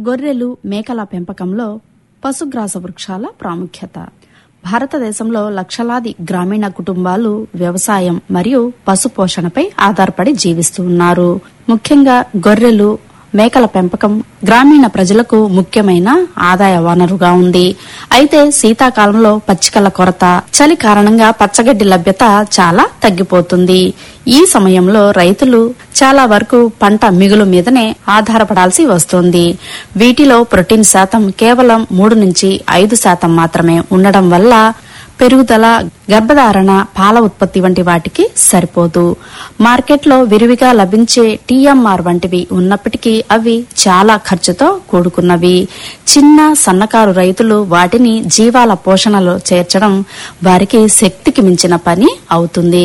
గొర్రెలు మేకల పెంపకంలో పశుగ్రాస వృక్షాల ప్రాముఖ్యత భారతదేశంలో లక్షలాది గ్రామీణ కుటుంబాలు వ్యవసాయం మరియు పశు పోషణపై ఆధారపడి జీవిస్తూ ఉన్నారు ముఖ్యంగా గొర్రెలు మేకల పెంపకం గ్రామీణ ప్రజలకు ముఖ్యమైన ఆదాయ వనరుగా ఉంది అయితే శీతాకాలంలో పచ్చికల కొరత చలి కారణంగా పచ్చగడ్డి లభ్యత చాలా తగ్గిపోతుంది ఈ సమయంలో రైతులు చాలా వరకు పంట మిగులు మీదనే ఆధారపడాల్సి వస్తుంది వీటిలో ప్రోటీన్ శాతం కేవలం మూడు నుంచి ఐదు శాతం మాత్రమే ఉండడం వల్ల పెరుగుదల గర్భధారణ పాల ఉత్పత్తి వంటి వాటికి సరిపోదు మార్కెట్లో విరివిగా లభించే టీఎంఆర్ వంటివి ఉన్నప్పటికీ అవి చాలా ఖర్చుతో కూడుకున్నవి చిన్న సన్నకారు రైతులు వాటిని జీవాల పోషణలో చేర్చడం వారికి శక్తికి మించిన పని అవుతుంది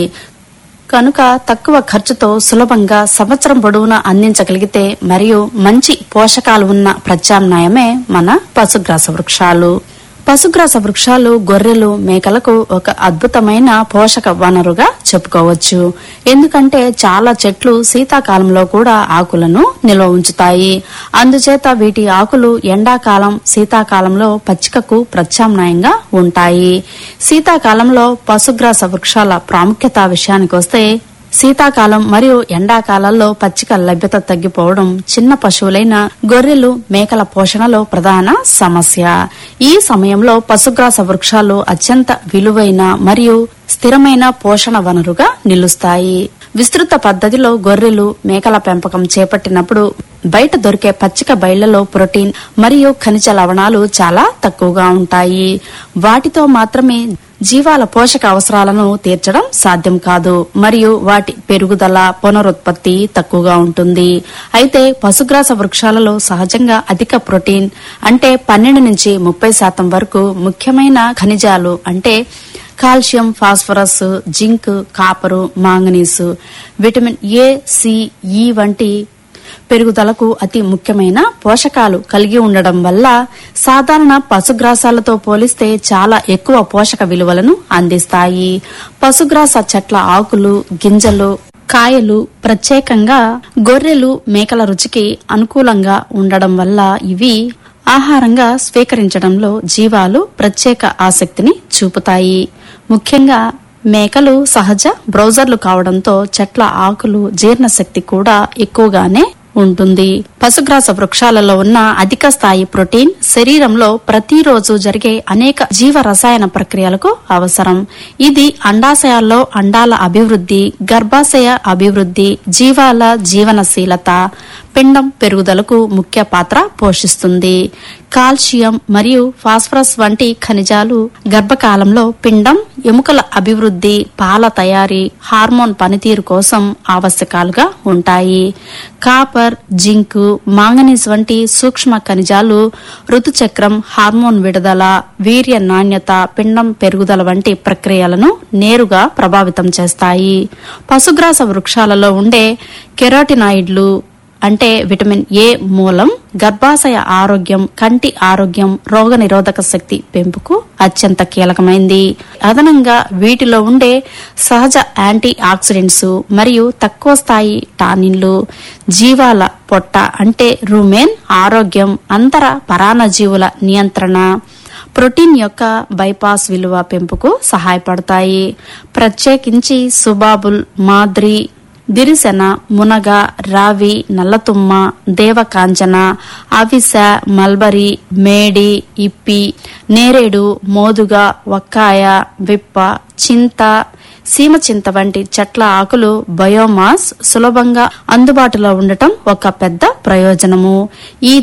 కనుక తక్కువ ఖర్చుతో సులభంగా సంవత్సరం పొడవునా అందించగలిగితే మరియు మంచి పోషకాలు ఉన్న ప్రత్యామ్నాయమే మన పశుగ్రాస వృక్షాలు పశుగ్రాస వృక్షాలు గొర్రెలు మేకలకు ఒక అద్భుతమైన పోషక వనరుగా చెప్పుకోవచ్చు ఎందుకంటే చాలా చెట్లు శీతాకాలంలో కూడా ఆకులను నిల్వ ఉంచుతాయి అందుచేత వీటి ఆకులు ఎండాకాలం శీతాకాలంలో పచ్చికకు ప్రత్యామ్నాయంగా ఉంటాయి శీతాకాలంలో పశుగ్రాస వృక్షాల ప్రాముఖ్యత విషయానికొస్తే శీతాకాలం మరియు ఎండాకాలాల్లో పచ్చిక లభ్యత తగ్గిపోవడం చిన్న పశువులైన గొర్రెలు మేకల పోషణలో ప్రధాన సమస్య ఈ సమయంలో పశుగ్రాస వృక్షాలు అత్యంత విలువైన మరియు స్థిరమైన పోషణ వనరుగా నిలుస్తాయి విస్తృత పద్ధతిలో గొర్రెలు మేకల పెంపకం చేపట్టినప్పుడు బయట దొరికే పచ్చిక బయళ్లలో ప్రోటీన్ మరియు ఖనిజ లవణాలు చాలా తక్కువగా ఉంటాయి వాటితో మాత్రమే జీవాల పోషక అవసరాలను తీర్చడం సాధ్యం కాదు మరియు వాటి పెరుగుదల పునరుత్పత్తి తక్కువగా ఉంటుంది అయితే పశుగ్రాస వృక్షాలలో సహజంగా అధిక ప్రోటీన్ అంటే పన్నెండు నుంచి ముప్పై శాతం వరకు ముఖ్యమైన ఖనిజాలు అంటే calcium phosphorus zinc copper manganese vitamin A C E వంటి పెరుగుదలకు అతి ముఖ్యమైన పోషకాలు కలిగి ఉండడం వల్ల సాధారణ పశుగ్రాసాలతో పోలిస్తే చాలా ఎక్కువ పోషక విలువలను అందిస్తాయి పశుగ్రాస చెట్ల ఆకులు గింజలు కాయలు ప్రత్యేకంగా గొర్రెలు మేకల రుచికి అనుకూలంగా ఉండడం వల్ల ఇవి ఆహారంగా స్వీకరించడంలో జీవాలు ప్రత్యేక ఆసక్తిని చూపుతాయి ముఖ్యంగా మేకలు సహజ బ్రౌజర్లు కావడంతో చెట్ల ఆకులు జీర్ణశక్తి కూడా ఎక్కువగానే ఉంటుంది పశుగ్రాస వృక్షాలలో ఉన్న అధిక స్థాయి ప్రోటీన్ శరీరంలో ప్రతిరోజు జరిగే అనేక జీవ రసాయన ప్రక్రియలకు అవసరం ఇది అండాశయాల్లో అండాల అభివృద్ధి గర్భాశయ అభివృద్ధి జీవాల జీవనశీలత పిండం పెరుగుదలకు ముఖ్య పాత్ర పోషిస్తుంది కాల్షియం మరియు ఫాస్ఫరస్ వంటి ఖనిజాలు గర్భకాలంలో పిండం ఎముకల అభివృద్ధి పాల తయారీ హార్మోన్ పనితీరు కోసం ఆవశ్యకాలుగా ఉంటాయి కాపర్ జింక్ మాంగనీస్ వంటి సూక్ష్మ ఖనిజాలు ఋతుచక్రం హార్మోన్ విడుదల వీర్య నాణ్యత పిండం పెరుగుదల వంటి ప్రక్రియలను నేరుగా ప్రభావితం చేస్తాయి పశుగ్రాస వృక్షాలలో ఉండే కెరాటినాయిడ్లు అంటే విటమిన్ ఏ మూలం గర్భాశయ ఆరోగ్యం కంటి ఆరోగ్యం రోగనిరోధక శక్తి పెంపుకు అత్యంత కీలకమైంది అదనంగా వీటిలో ఉండే సహజ యాంటీ ఆక్సిడెంట్స్ మరియు తక్కువ స్థాయి టానిన్లు జీవాల పొట్ట అంటే రూమెన్ ఆరోగ్యం అంతర పరాన్నజీవుల నియంత్రణ ప్రోటీన్ యొక్క బైపాస్ విలువ పెంపుకు సహాయపడతాయి ప్రత్యేకించి సుబాబుల్ మాద్రి దిరిసెన మునగ రావి నల్లతుమ్మ దేవకాంచన అవిస మల్బరి మేడి ఇప్పి నేరేడు మోదుగ వక్కాయ విప్ప చింత సీమ చింత వంటి చెట్ల ఆకులు బయోమాస్ సులభంగా అందుబాటులో ఉండటం ఒక పెద్ద ప్రయోజనము ఈ